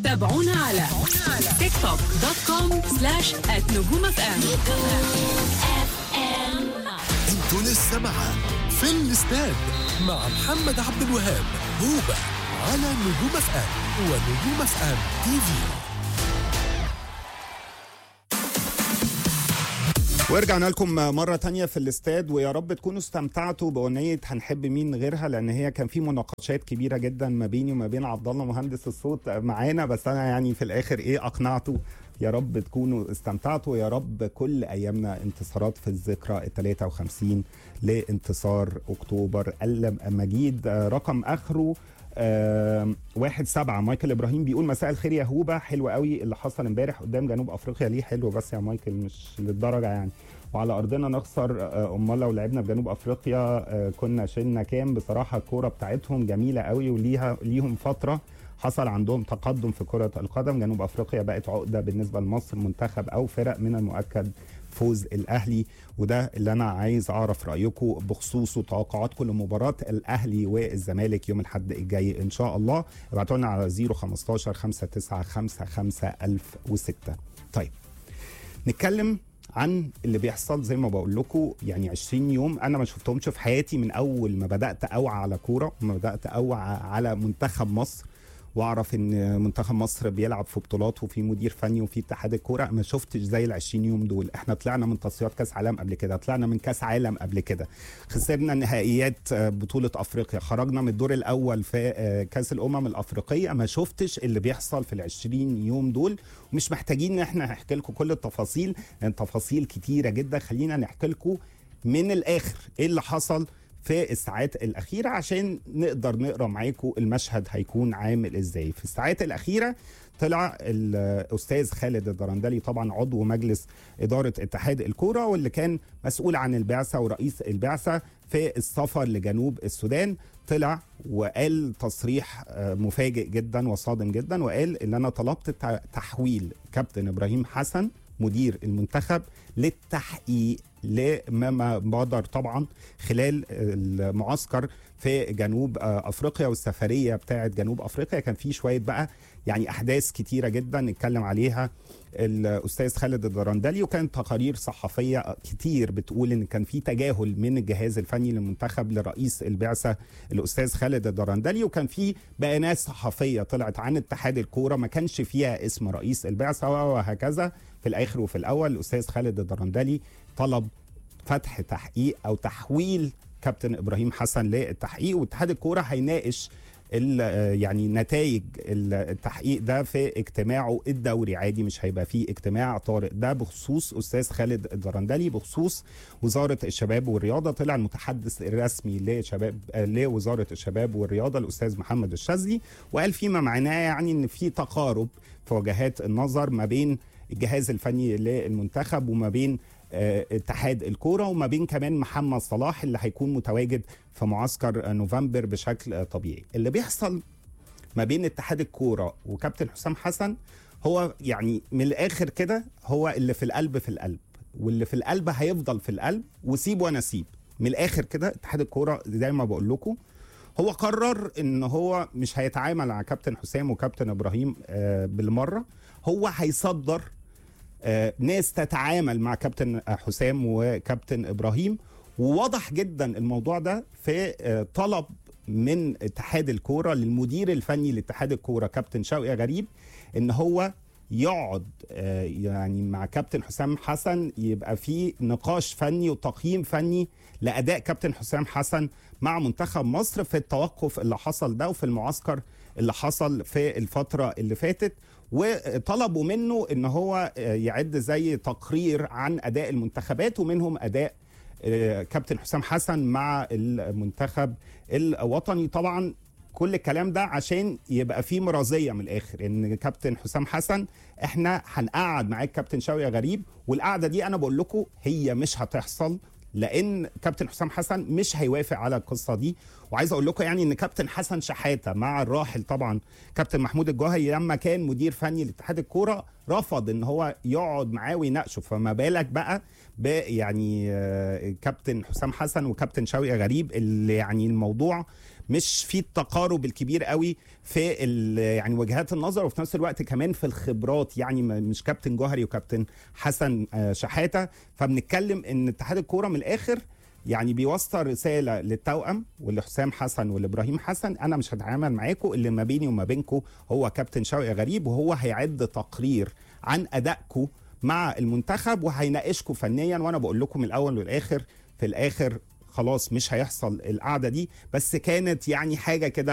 تابعونا على تيك توك دوت كوم سلاش نجوم اف ام انتوا لسه مع في الاستاد مع محمد عبد الوهاب هوبا على نجوم اف ام ونجوم اف ام تي في ورجعنا لكم مرة تانية في الاستاد ويا رب تكونوا استمتعتوا بأغنية هنحب مين غيرها لأن هي كان في مناقشات كبيرة جدا ما بيني وما بين عبد الله مهندس الصوت معانا بس أنا يعني في الآخر إيه أقنعته يا رب تكونوا استمتعتوا يا رب كل أيامنا انتصارات في الذكرى ال 53 لانتصار أكتوبر المجيد رقم آخره آه واحد سبعة مايكل ابراهيم بيقول مساء الخير يا هوبا حلو قوي اللي حصل امبارح قدام جنوب افريقيا ليه حلو بس يا مايكل مش للدرجه يعني وعلى ارضنا نخسر آه، امال لو لعبنا في جنوب افريقيا آه كنا شلنا كام بصراحه الكوره بتاعتهم جميله قوي وليها ليهم فتره حصل عندهم تقدم في كرة القدم جنوب أفريقيا بقت عقدة بالنسبة لمصر منتخب أو فرق من المؤكد فوز الأهلي وده اللي أنا عايز أعرف رأيكم بخصوصه توقعاتكم لمباراة الأهلي والزمالك يوم الأحد الجاي إن شاء الله ابعتوا لنا على 015 5955 1006 طيب نتكلم عن اللي بيحصل زي ما بقول لكم يعني 20 يوم انا ما شفتهمش في حياتي من اول ما بدات اوعى على كوره ما بدات اوعى على منتخب مصر واعرف ان منتخب مصر بيلعب في بطولات وفي مدير فني وفي اتحاد الكوره ما شفتش زي ال 20 يوم دول احنا طلعنا من تصفيات كاس عالم قبل كده طلعنا من كاس عالم قبل كده خسرنا نهائيات آه، بطوله افريقيا خرجنا من الدور الاول في آه، كاس الامم الافريقيه ما شفتش اللي بيحصل في ال 20 يوم دول ومش محتاجين ان احنا نحكي لكم كل التفاصيل لان تفاصيل كتيره جدا خلينا نحكي لكم من الاخر ايه اللي حصل في الساعات الأخيرة عشان نقدر نقرا معاكم المشهد هيكون عامل ازاي في الساعات الأخيرة طلع الأستاذ خالد الدرندلي طبعا عضو مجلس إدارة اتحاد الكورة واللي كان مسؤول عن البعثة ورئيس البعثة في السفر لجنوب السودان طلع وقال تصريح آه، مفاجئ جدا وصادم جدا وقال ان انا طلبت تع- تحويل كابتن ابراهيم حسن مدير المنتخب للتحقيق لما بدر طبعا خلال المعسكر في جنوب آه، افريقيا والسفريه بتاعه جنوب افريقيا كان في شويه بقى يعني احداث كتيره جدا نتكلم عليها الاستاذ خالد الدرندلي وكان تقارير صحفيه كتير بتقول ان كان في تجاهل من الجهاز الفني للمنتخب لرئيس البعثه الاستاذ خالد الدرندلي وكان في بيانات صحفيه طلعت عن اتحاد الكوره ما كانش فيها اسم رئيس البعثه وهكذا في الاخر وفي الاول الاستاذ خالد الدرندلي طلب فتح تحقيق او تحويل كابتن ابراهيم حسن للتحقيق واتحاد الكوره هيناقش ال- آه يعني نتائج ال- التحقيق ده في اجتماعه الدوري عادي مش هيبقى فيه اجتماع طارئ ده بخصوص استاذ خالد الدرندلي بخصوص وزاره الشباب والرياضه طلع المتحدث الرسمي لشباب آه لوزاره الشباب والرياضه الاستاذ محمد الشاذلي وقال فيما معناه يعني ان في تقارب في وجهات النظر ما بين الجهاز الفني للمنتخب وما بين آه، اتحاد الكوره وما بين كمان محمد صلاح اللي هيكون متواجد في معسكر آه، نوفمبر بشكل آه، طبيعي اللي بيحصل ما بين اتحاد الكوره وكابتن حسام حسن هو يعني من الاخر كده هو اللي في القلب في القلب واللي في القلب هيفضل في القلب وسيب وانا سيب من الاخر كده اتحاد الكوره زي ما بقول لكم هو قرر ان هو مش هيتعامل مع كابتن حسام وكابتن ابراهيم آه، بالمره هو هيصدر آه، ناس تتعامل مع كابتن حسام وكابتن ابراهيم وواضح جدا الموضوع ده في آه، طلب من اتحاد الكوره للمدير الفني لاتحاد الكوره كابتن شوقي غريب ان هو يقعد آه، يعني مع كابتن حسام حسن يبقى في نقاش فني وتقييم فني لاداء كابتن حسام حسن مع منتخب مصر في التوقف اللي حصل ده وفي المعسكر اللي حصل في الفتره اللي فاتت وطلبوا منه ان هو آه، يعد زي تقرير عن اداء المنتخبات ومنهم اداء آه، كابتن حسام حسن مع المنتخب الوطني طبعا كل الكلام ده عشان يبقى فيه مرازيه من الاخر ان كابتن حسام حسن احنا هنقعد معاك كابتن شوقي غريب والقعده دي انا بقول لكم هي مش هتحصل لان كابتن حسام حسن مش هيوافق على القصه دي وعايز اقول لكم يعني ان كابتن حسن شحاته مع الراحل طبعا كابتن محمود الجوهري لما كان مدير فني لاتحاد الكوره رفض ان هو يقعد معاه ويناقشه فما بالك بقى ب يعني آه، كابتن حسام حسن وكابتن شوقي غريب اللي يعني الموضوع مش في التقارب الكبير قوي في ال- يعني وجهات النظر وفي نفس الوقت كمان في الخبرات يعني م- مش كابتن جوهري وكابتن حسن آه، شحاته فبنتكلم ان اتحاد الكوره من الاخر يعني بيوصل رساله للتوأم ولحسام حسن ولابراهيم حسن انا مش هتعامل معاكم اللي ما بيني وما بينكم هو كابتن شوقي غريب وهو هيعد تقرير عن ادائكم مع المنتخب وهيناقشكم فنيا وانا بقول لكم من الاول والاخر في الاخر خلاص مش هيحصل القعده دي بس كانت يعني حاجه كده